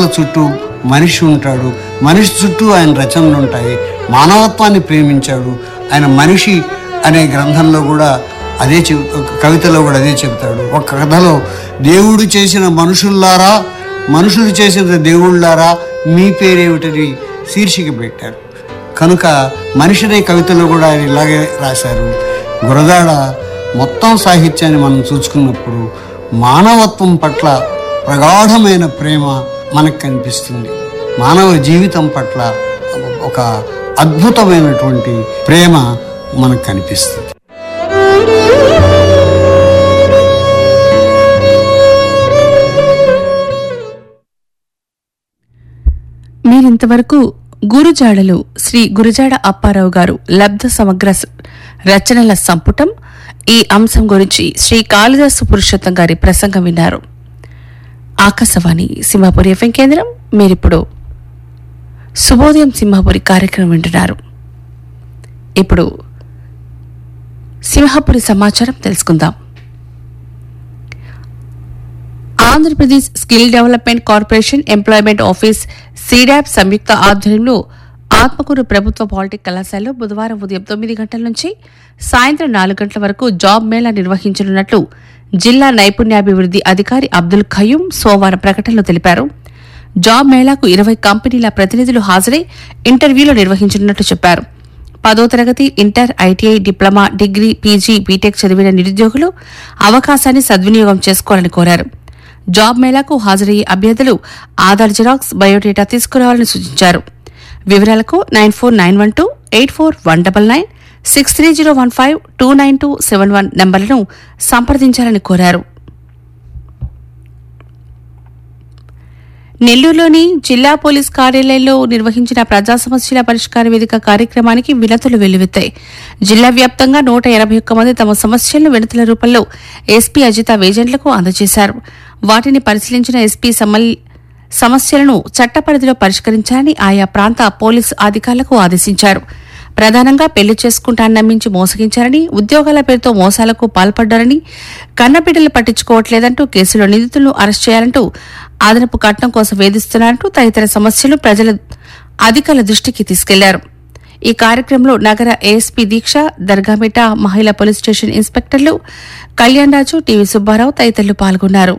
మానవుల చుట్టూ మనిషి ఉంటాడు మనిషి చుట్టూ ఆయన రచనలు ఉంటాయి మానవత్వాన్ని ప్రేమించాడు ఆయన మనిషి అనే గ్రంథంలో కూడా అదే చెబు ఒక కవితలో కూడా అదే చెబుతాడు ఒక కథలో దేవుడు చేసిన మనుషుల్లారా మనుషులు చేసిన దేవుళ్ళారా మీ పేరేమిటని శీర్షిక పెట్టారు కనుక మనిషి అనే కవితలో కూడా ఆయన ఇలాగే రాశారు గురదాడ మొత్తం సాహిత్యాన్ని మనం చూసుకున్నప్పుడు మానవత్వం పట్ల ప్రగాఢమైన ప్రేమ మనకు కనిపిస్తుంది మానవ జీవితం పట్ల ఒక అద్భుతమైనటువంటి ప్రేమ మనకు కనిపిస్తుంది మీరింతవరకు గురుజాడలు శ్రీ గురుజాడ అప్పారావు గారు లబ్ధ సమగ్ర స- రచనల సంపుటం ఈ అంశం గురించి శ్రీ కాళిదాసు పురుషోత్తం గారి ప్రసంగం విన్నారు ఆకాశవాణి సింహాపురి ఎఫ్ఎం కేంద్రం మీరిప్పుడు శుభోదయం సింహాపురి కార్యక్రమం వింటున్నారు ఇప్పుడు సింహాపురి సమాచారం తెలుసుకుందాం Andhra Pradesh skill development corporation employment office Seedap సంయుక్త ఆధ్వర్యంలో ఆత్మకూరు ప్రభుత్వ పాలిటెక్ కళాశాలలో బుధవారం ఉదయం తొమ్మిది గంటల నుంచి సాయంత్రం నాలుగు గంటల వరకు జాబ్ మేళా నిర్వహించనున్నట్లు జిల్లా నైపుణ్యాభివృద్ధి అధికారి అబ్దుల్ ఖయూం సోమవారం ప్రకటనలో తెలిపారు జాబ్ మేళాకు ఇరవై కంపెనీల ప్రతినిధులు హాజరై ఇంటర్వ్యూలు నిర్వహించనున్నట్లు చెప్పారు పదో తరగతి inter ITI diploma degree PG B Tech చదివిన నిరుద్యోగులు అవకాశాన్ని సద్వినియోగం చేసుకోవాలని కోరారు జాబ్ మేళాకు హాజరయ్యే అభ్యర్థులు ఆధార్ జిరాక్స్ బయోడేటా తీసుకురావాలని సూచించారు వివరాలకు nine four nine one two eight four one double nine six three zero one five two nine two seven one నంబర్లను సంప్రదించాలని కోరారు నెల్లూరులోని జిల్లా పోలీస్ కార్యాలయంలో నిర్వహించిన ప్రజా సమస్యల పరిష్కార వేదిక కార్యక్రమానికి వినతులు వెల్లువెత్తాయి జిల్లా వ్యాప్తంగా నూట ఎనభై ఒక్క మంది తమ సమస్యలను వినతుల రూపంలో ఎస్పీ అజిత వేజెంట్లకు అందజేశారు వాటిని పరిశీలించిన ఎస్పీ సమల్ సమస్యలను చట్ట పరిధిలో పరిష్కరించాలని ఆయా ప్రాంత పోలీసు అధికారులకు ఆదేశించారు ప్రధానంగా పెళ్లి చేసుకుంటానని నమ్మించి మోసగించారని ఉద్యోగాల పేరుతో మోసాలకు పాల్పడ్డారని కన్నబిడ్డలు పట్టించుకోవట్లేదంటూ కేసులో నిందితులను అరెస్ట్ చేయాలంటూ అదనపు కట్నం కోసం వేధిస్తున్నారంటూ తదితర సమస్యలు ప్రజల అధికారుల దృష్టికి తీసుకెళ్లారు ఈ కార్యక్రమంలో నగర ఏఎస్పీ దీక్ష దర్గామిట మహిళా పోలీస్ స్టేషన్ ఇన్స్పెక్టర్లు కళ్యాణ్ రాజు టీవీ సుబ్బారావు తదితరులు పాల్గొన్నారు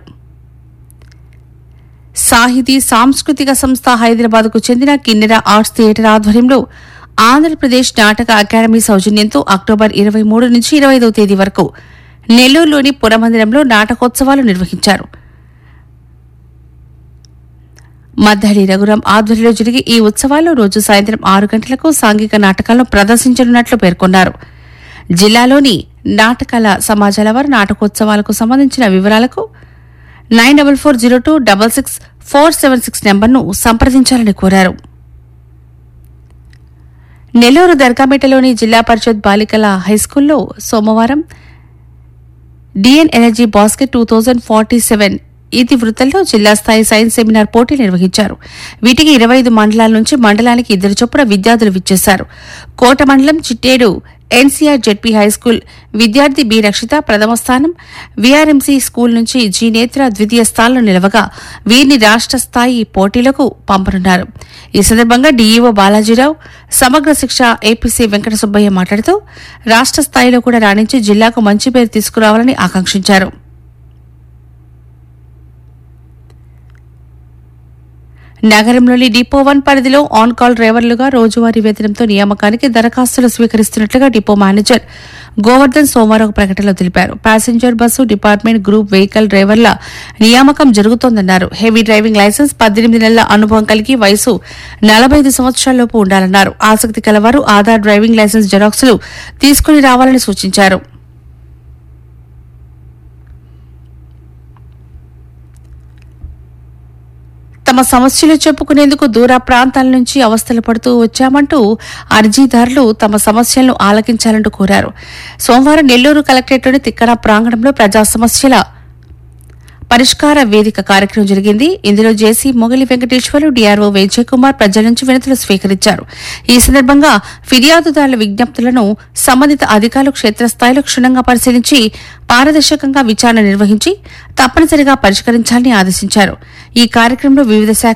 సాహితీ సాంస్కృతిక సంస్థ హైదరాబాద్ కు చెందిన కిన్నెర ఆర్ట్స్ థియేటర్ ఆధ్వర్యంలో ఆంధ్రప్రదేశ్ నాటక అకాడమీ సౌజన్యంతో అక్టోబర్ ఇరవై మూడు నుంచి ఇరవై ఐదవ తేదీ వరకు నెల్లూరులోని పురమందిరంలో నాటకోత్సవాలు నిర్వహించారు మద్దడి రఘురాం ఆధ్వర్యంలో జరిగే ఈ ఉత్సవాల్లో రోజు సాయంత్రం ఆరు గంటలకు సాంఘిక నాటకాలను ప్రదర్శించనున్నట్లు పేర్కొన్నారు జిల్లాలోని నాటకాల సమాజాల వారు నాటకోత్సవాలకు సంబంధించిన వివరాలకు nine double four zero two double six four seven six నెంబర్ను సంప్రదించాలని కోరారు నెల్లూరు దర్గామిట్టలోని జిల్లా పరిషత్ బాలికల హైస్కూల్లో సోమవారం DN energy basket two thousand forty seven ఇతివృత్తంలో జిల్లా స్థాయి సైన్స్ సెమినార్ పోటీలు నిర్వహించారు వీటికి ఇరవై ఐదు మండలాల నుంచి మండలానికి ఇద్దరు చొప్పున విద్యార్థులు విచ్చేశారు కోట మండలం చిట్టేడు ఎన్సీఆర్ జెడ్పీ హైస్కూల్ విద్యార్థి బి రక్షిత ప్రథమ స్థానం వీఆర్ఎంసీ స్కూల్ నుంచి జి నేత్ర ద్వితీయ స్థానంలో నిలవగా వీరిని రాష్ట్ర స్థాయి పోటీలకు పంపనున్నారు ఈ సందర్భంగా డీఈఓ బాలాజీరావు సమగ్ర శిక్ష ఏపీసీ వెంకట సుబ్బయ్య మాట్లాడుతూ రాష్ట్ర స్థాయిలో కూడా రాణించి జిల్లాకు మంచి పేరు తీసుకురావాలని ఆకాంక్షించారు నగరంలోని డిపో వన్ పరిధిలో ఆన్ కాల్ డ్రైవర్లుగా రోజువారీ వేతనంతో నియామకానికి దరఖాస్తులు స్వీకరిస్తున్నట్లుగా డిపో మేనేజర్ గోవర్ధన్ సోమవారం ఒక ప్రకటనలో తెలిపారు passenger bus department group vehicle డ్రైవర్ల నియామకం జరుగుతోందన్నారు హెవీ డ్రైవింగ్ లైసెన్స్ పద్దెనిమిది నెలల అనుభవం కలిగి వయసు నలభై ఐదు సంవత్సరాలలోపు ఉండాలన్నారు ఆసక్తి కలవారు ఆధార్ డ్రైవింగ్ లైసెన్స్ జెరాక్స్లు తీసుకుని రావాలని సూచించారు తమ సమస్యలు చెప్పుకునేందుకు దూర ప్రాంతాల నుంచి అవస్థలు పడుతూ వచ్చామంటూ అర్జీదారులు తమ సమస్యలను ఆలకించాలంటూ కోరారు సోమవారం నెల్లూరు కలెక్టరేట్లోని తిక్కన ప్రాంగణంలో ప్రజా సమస్యల పరిష్కార వేదిక కార్యక్రమం జరిగింది ఇందులో జేసీ మొగలి వెంకటేశ్వరు డిఆర్ఓ విజయ్ కుమార్ ప్రజల నుంచి వినతులు స్వీకరించారు ఈ సందర్భంగా ఫిర్యాదుదారుల విజ్ఞప్తులను సంబంధిత అధికారులు క్షేత్రస్థాయిలో క్షుణ్ణంగా పరిశీలించి పారదర్శకంగా విచారణ నిర్వహించి తప్పనిసరిగా పరిష్కరించాలని ఆదేశించారు ఈ కార్యక్రమంలో వివిధ శాఖ